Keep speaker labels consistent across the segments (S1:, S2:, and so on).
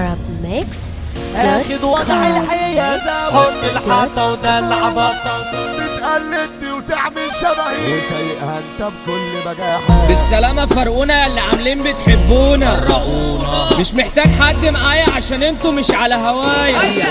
S1: اخد وضع الحياة
S2: حط الحطة ودلع بطة
S3: بتقلدني وتعمل شبهي وسايقها انت بكل بجاحة
S4: بالسلامة فرقونا اللي عاملين بتحبونا رقونا مش محتاج حد معايا عشان انتوا مش على هوايا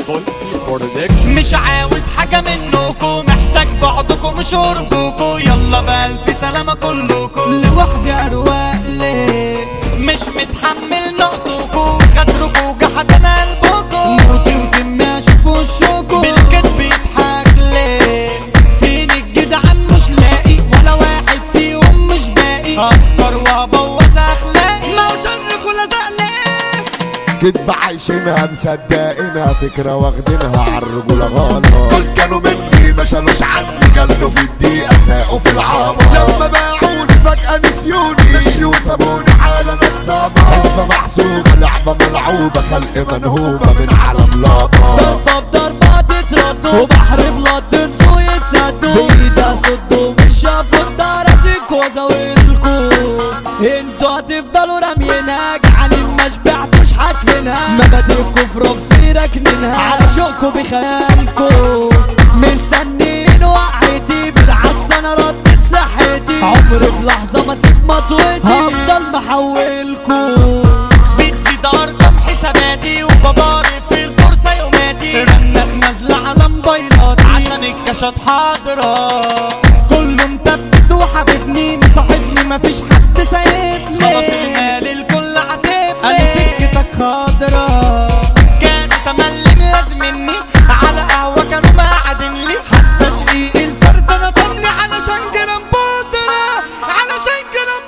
S2: مش عاوز حاجة منكم محتاج بعضكم وشربكم يلا بألف سلامة كلكم لوحدي أرواق ليه مش متحمل نقصكم غدركم جحدنا قلبكم موتي وسمي أشوف وشكم بالكدب يضحك ليه فين الجدعان مش لاقي ولا واحد فيهم مش باقي أسكر وأبوظ أخلاقي ما هو شركوا لزق ليه
S3: كدب عايشينها مصدقينها فكرة واخدينها عالرجولة غلط دول كانوا مني ما شالوش عني جلوا في الدقيقة ساقوا في العمر لما باعوني فجأة نسيوني مشيوا وسابوني حالة اتصابة حسبة محسوبة لعبة ملعوبة خلق منهوبة من عالم لابا
S1: ضربة بضربة تتردوا وبحر بلاد تنسوا يتسدوا بإيدها صدوا مش شافوا الدراسيك وزاويلكوا انتوا هتفضلوا راميينها جعانين ما شبعتوش حاتفينها مبادئكوا في رفي راكنينها على شوقكوا بخيالكوا مستنيين وقعتي بالعكس انا ردت صحتي عمري في لحظة ما سيب مطوتي هفضل محولكوا
S2: بتزيد ارقام حساباتي وبضارب في البورصه يوماتي رنك نازله على موبايلاتي عشان الكاشات حاضره كله مثبت وحبيبني مصاحبني مفيش حد سايبني خلاص المال الكل عاتبني انا سكتك خضرا كانوا تملي ملازمني على قهوه كانوا معادنلي حتى شقيق الفرد انا ضمني علشان جرام بودره علشان جرام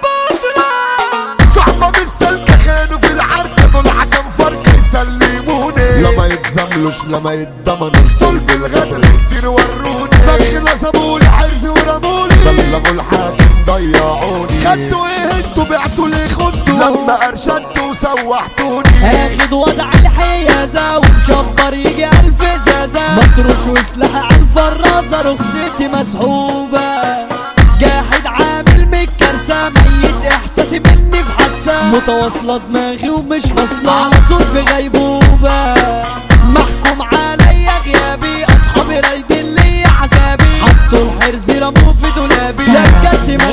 S2: بودره
S3: صحبة مش سالكة خانوا في العركة دول عشان فرق يسلموني لما يتزملوش لما يتضمنوش دول بالغدر كتير وروني فخ نصبولي حرز ورموني بلغوا الحاكم ضيعوني خدتوا ايه انتوا بعتوا ليه خدتوا لما ارشدتوا وسوحتوني
S1: اخد وضع الحيازة ومشبر يجي الف ازازة مطروش وسلاح على الفرازة رخصتي مسحوبة جاحد عامل متكرسة ميت احساسي مني في حادثة متواصلة دماغي ومش فاصلة على طول في غيبوبة محكوم عليا غيابي اصحابي رايدين ليا عذابي حطوا الحرز رموه في دولابي يا بجد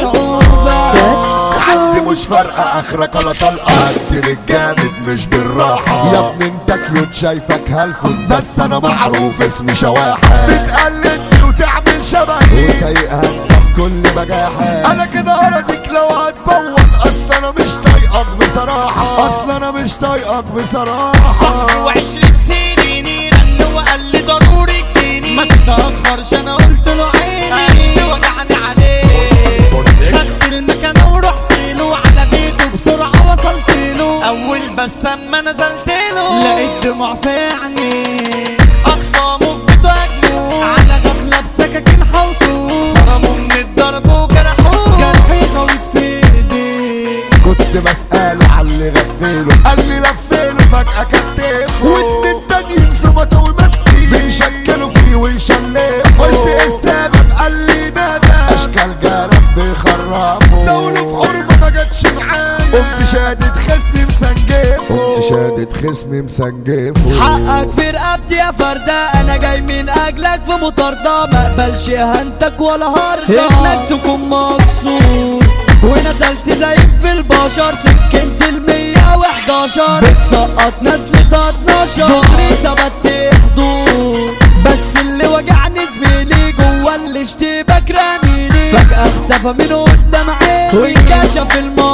S1: ملعوبة
S3: عندي مش فارقة اخرك ولا طلقة قتل الجامد مش بالراحة يا ابني انت كيوت شايفك هلفوت بس انا معروف اسمي شواحة بتقلدني وتعمل شبهي وسايقها انت بكل بجاحة انا كده هرزك لو هتبوط اصل انا مش طايقك بصراحة اصل انا مش طايقك بصراحة
S2: صاحبي وعشرة سنين رن وقال لي ضروري تجيني ما تتأخرش انا قلت له عيني وجعني عليه خدت المكان ورحت له على بيته بسرعة وصلت له اول بس اما نزلت له لقيت دموع في عيني اخصامه في بيته اجنون على غفلة بسكاكين حوطوه صرموا من الضرب وجرحوه جرحي غويط في ايديه
S3: كنت بسأله على اللي غفله قال لي لفيله فجأة كتفه واتنين تانيين في مطوي ماسكين بيشكلوا فيه ويشلفوا قلت ايه السبب قال لي نادى اشكال جرب بيخرفوا سولوا في قرب ما جاتش معايا قمت شادد خصمي مسنجفه قمت شادد خصمي مسنجفه
S1: حقك في رقبتي يا فردة انا جاي من اجلك في مطاردة ما اقبلش هنتك ولا هرده انك تكون مكسور ونزلت زيك في البشر سكنت المية وحداشر بتسقط نزلة 12 دغري ثبت حضور بس اللي وجعني زميلي جوا اللي اشتبك راميني فجأة اختفى من قدام عيني وانكشف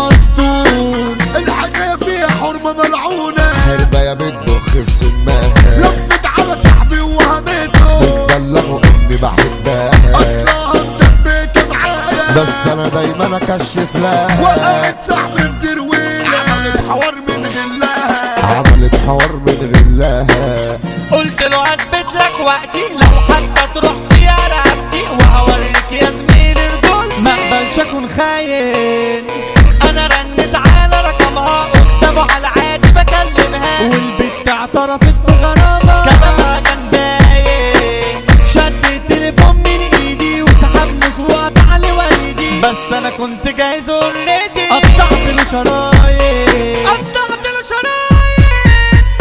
S1: المستور
S3: الحكاية فيها حرمة ملعونة خربة يا بتبخ في سماها لفت على صاحبي وهمته بتبلغوا اني بحبها اصلها مدبكة معايا بس انا دايما اكشف لها وقعت صاحبي في درويلة عملت حوار من غلها عملت حوار من غلها
S2: قلت له اثبت لك وقتي لو حتى تروح فيها رقبتي وهوريك يا زميلي رجول ما اقبلش اكون خاين انا رنت على رقمها قدامه على عادي بكلمها والبت اعترفت بغرامة كلامها كان باين شد التليفون من ايدي وسحب مصروعات على والدي بس انا كنت جاهز اوريدي قطعت له شرايط قطعت له شرايط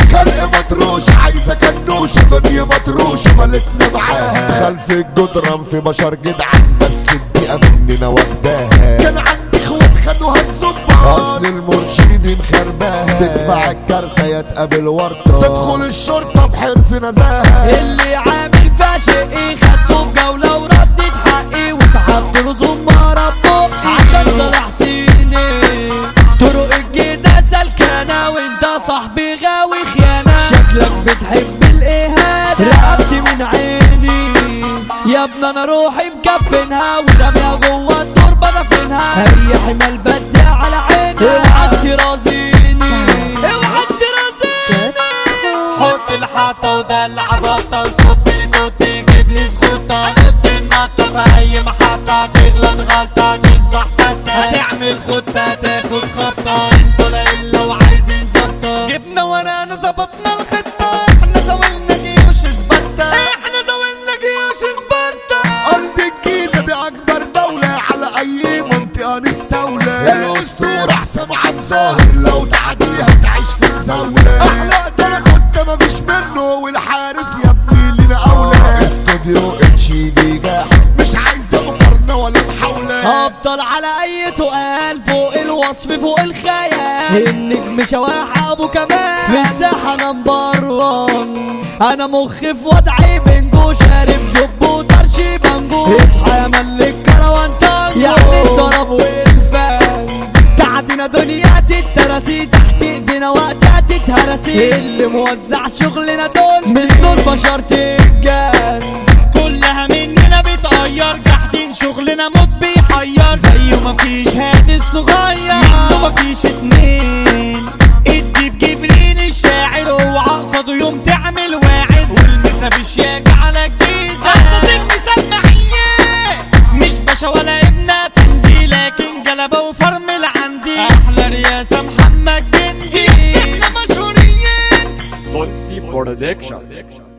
S3: زي مطروش ملتنا معاها خلف الجدران في بشر جدعان بس الدقيقة مننا واخداها كان عندي اخوات خدوها الظباط اصل المرشدين خرباها تدفع الكارتة يا تقابل ورطة تدخل الشرطة بحرص نزاهة
S1: اللي عامل فاشقي خدته في جولة وردت حقي وسحبت له زمارة بقي عشان طلع صيني طرق الجيزة سلكانة وانت صاحبي غاوي خيانة شكلك بتحب الاهانة رقبتي من عيني يا ابني انا روحي مكفنها ورميها جوه التربة دفنها هي حمال بدي على عيني اوعى ترازيني اوعى ترازيني
S2: حط الحاطة ودلع بطة وصب الموت تجيب لي سخوطة نط النطة في أي محطة تغلط غلطة تصبح فتة هتعمل خطة تاخد خطة انتوا لا إلا وعايزين زطة جبنا ورانا ظبطنا الخطة احنا زاولنا جيوش سبارتا احنا زاولنا جيوش سبارتا
S3: أرض الجيزة دي أكبر دولة على أي منطقة نستولى الأسطورة حسام عبد ظاهر لو تعديها تعيش في مزاولة أحلى ده أنا كنت مفيش منه والحارس يا ابني لينا أولى استوديو اتشيجي جاحد مش عايزة مقارنة ولا محاولة
S1: افضل على اي تقال فوق الوصف فوق الخيال النجم شواح ابو كمال في الساحه نمبر وان انا مخي في وضعي بنجو شارب جب وطرشي بنجو اصحى يا ملك كروان تانجو يعني الطرب والفن تعدينا دنيا تترسي تحت ايدينا وقتها تتهرسي اللي موزع شغلنا دول من دول بشر تتجان
S2: كلها مننا بتغير جاحدين شغلنا موت بيحير زيه مفيش هادي الصغير منه مفيش اتنين ادي بجبرين الشاعر اوعى قصده يوم تعمل واعد والمسا بالشياكة على الجيزة قصد المسمعية مش باشا ولا ابن افندي لكن جلبة وفرمل عندي احلى رياسة محمد جندي احنا مشهورين
S5: Bonsi Production.